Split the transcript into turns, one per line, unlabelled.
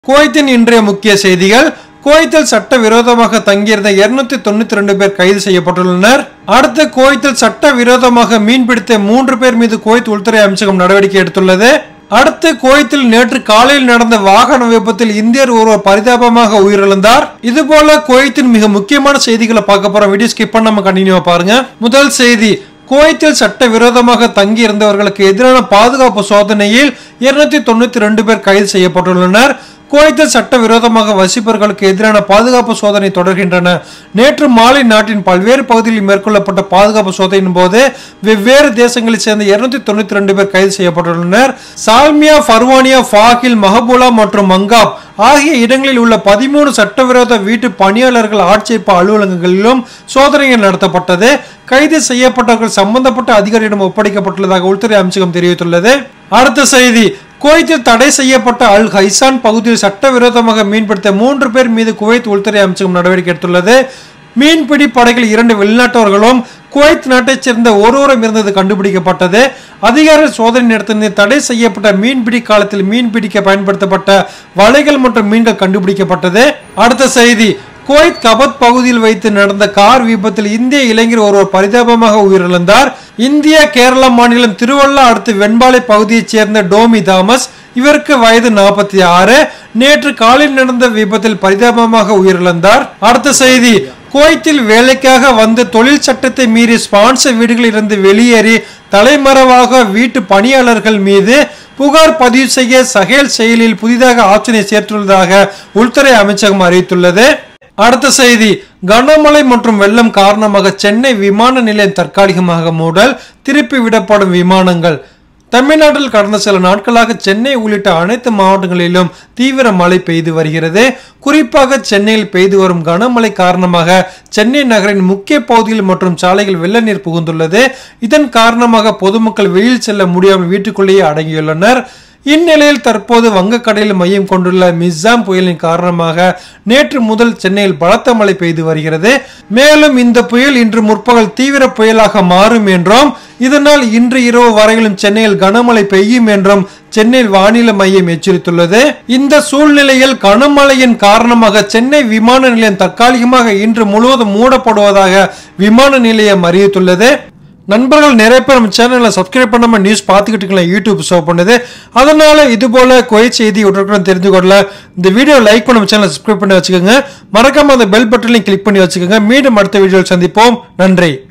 குவைத்தின் இன்றைய முக்கிய செய்திகள் குவைத்தில் சட்ட விரோதமாக தங்கியிருந்த 292 தொண்ணூத்தி ரெண்டு பேர் கைது செய்யப்பட்டுள்ளனர் அடுத்து குவைத்தில் சட்ட விரோதமாக மீன்பிடித்த மூன்று பேர் மீது குவைத் உள்துறை அமைச்சகம் நடவடிக்கை எடுத்துள்ளது அடுத்து குவைத்தில் நேற்று காலையில் நடந்த வாகன விபத்தில் இந்தியர் ஒருவர் பரிதாபமாக உயிரிழந்தார் இது போல குவைத்தின் மிக முக்கியமான செய்திகளை பார்க்க போறோம் வீடியோ ஸ்கிப் பண்ணாம கண்டினியூவா பாருங்க முதல் செய்தி குவைத்தில் சட்ட விரோதமாக தங்கி இருந்தவர்களுக்கு எதிரான பாதுகாப்பு சோதனையில் இருநூத்தி தொண்ணூத்தி ரெண்டு பேர் கைது செய்யப்பட்டுள்ளனர் குவைத்தில் சட்ட விரோதமாக வசிப்பவர்களுக்கு எதிரான பாதுகாப்பு சோதனை தொடர்கின்றன நேற்று மாலை நாட்டின் பல்வேறு பகுதிகளில் மேற்கொள்ளப்பட்ட பாதுகாப்பு சோதனையின் போது வெவ்வேறு தேசங்களைச் சேர்ந்த இருநூத்தி தொண்ணூத்தி ரெண்டு பேர் கைது செய்யப்பட்டுள்ளனர் சால்மியா ஃபர்வானியா ஃபாகில் மஹபூலா மற்றும் மங்காப் ஆகிய இடங்களில் உள்ள பதிமூணு சட்டவிரோத வீட்டு பணியாளர்கள் ஆட்சேர்ப்பு அலுவலகங்களிலும் சோதனைகள் நடத்தப்பட்டது கைது செய்யப்பட்டவர்கள் சம்பந்தப்பட்ட அதிகாரியிடம் ஒப்படைக்கப்பட்டுள்ளதாக உள்துறை அமைச்சகம் தெரிவித்துள்ளது அடுத்த செய்தி குவைத்தில் தடை செய்யப்பட்ட அல் ஹைசான் பகுதியில் சட்டவிரோதமாக மீன்பிடித்த மூன்று பேர் மீது குவைத் உள்துறை அமைச்சகம் நடவடிக்கை எடுத்துள்ளது மீன்பிடி படகில் இரண்டு வெளிநாட்டவர்களும் குவைத் நாட்டைச் சேர்ந்த ஒருவரும் இருந்தது கண்டுபிடிக்கப்பட்டது அதிகாரிகள் சோதனை நடத்தின தடை செய்யப்பட்ட மீன்பிடி காலத்தில் மீன்பிடிக்க பயன்படுத்தப்பட்ட வலைகள் மற்றும் மீன்கள் கண்டுபிடிக்கப்பட்டது அடுத்த செய்தி குவைத் கபத் பகுதியில் வைத்து நடந்த கார் விபத்தில் இந்திய இளைஞர் ஒருவர் பரிதாபமாக உயிரிழந்தார் இந்திய கேரளா மாநிலம் திருவள்ளா அடுத்து வெண்பாலை பகுதியைச் சேர்ந்த டோமி தாமஸ் இவருக்கு வயது நாற்பத்தி ஆறு நேற்று காலையில் நடந்த விபத்தில் பரிதாபமாக உயிரிழந்தார் அடுத்த செய்தி குவைத்தில் வேலைக்காக வந்து தொழில் சட்டத்தை மீறி ஸ்பான்சர் வீடுகளில் இருந்து வெளியேறி தலைமறைவாக வீட்டு பணியாளர்கள் மீது புகார் பதிவு செய்ய சகேல் செயலில் புதிதாக ஆப்ஷனை சேர்த்துள்ளதாக உள்துறை அமைச்சகம் அறிவித்துள்ளது அடுத்த செய்தி கனமழை மற்றும் வெள்ளம் காரணமாக சென்னை விமான நிலையம் தற்காலிகமாக மூடல் திருப்பி விடப்படும் விமானங்கள் தமிழ்நாட்டில் கடந்த சில நாட்களாக சென்னை உள்ளிட்ட அனைத்து மாவட்டங்களிலும் தீவிர மழை பெய்து வருகிறது குறிப்பாக சென்னையில் பெய்து வரும் கனமழை காரணமாக சென்னை நகரின் முக்கிய பகுதிகள் மற்றும் சாலைகள் வெள்ள நீர் புகுந்துள்ளது இதன் காரணமாக பொதுமக்கள் வெளியில் செல்ல முடியாமல் வீட்டுக்குள்ளேயே அடங்கியுள்ளனர் இந்நிலையில் தற்போது வங்கக்கடலில் மையம் கொண்டுள்ள மிஸ்ஸாம் புயலின் காரணமாக நேற்று முதல் சென்னையில் பலத்த மழை பெய்து வருகிறது மேலும் இந்த புயல் இன்று முற்பகல் தீவிர புயலாக மாறும் என்றும் இதனால் இன்று இரவு வரையிலும் சென்னையில் கனமழை பெய்யும் என்றும் சென்னையில் வானிலை மையம் எச்சரித்துள்ளது இந்த சூழ்நிலையில் கனமழையின் காரணமாக சென்னை விமான நிலையம் தற்காலிகமாக இன்று முழுவதும் மூடப்படுவதாக விமான நிலையம் அறிவித்துள்ளது நண்பர்கள் நிறைய பேர் நம்ம சேனலில் சப்ஸ்கிரைப் பண்ணாம நியூஸ் பார்த்துக்கிட்டு இருக்கலாம் யூடியூப் ஷோ பண்ணுது அதனால இது போல குவைத் செய்தி உடனுக்குடன் தெரிஞ்சு கொள்ள இந்த வீடியோ லைக் பண்ண சேனலை சப்ஸ்கிரைப் பண்ணி வச்சுக்கோங்க மறக்காம அந்த பெல் பட்டனையும் கிளிக் பண்ணி வச்சுக்கோங்க மீண்டும் அடுத்த வீடியோவில் சந்திப்போம் நன்றி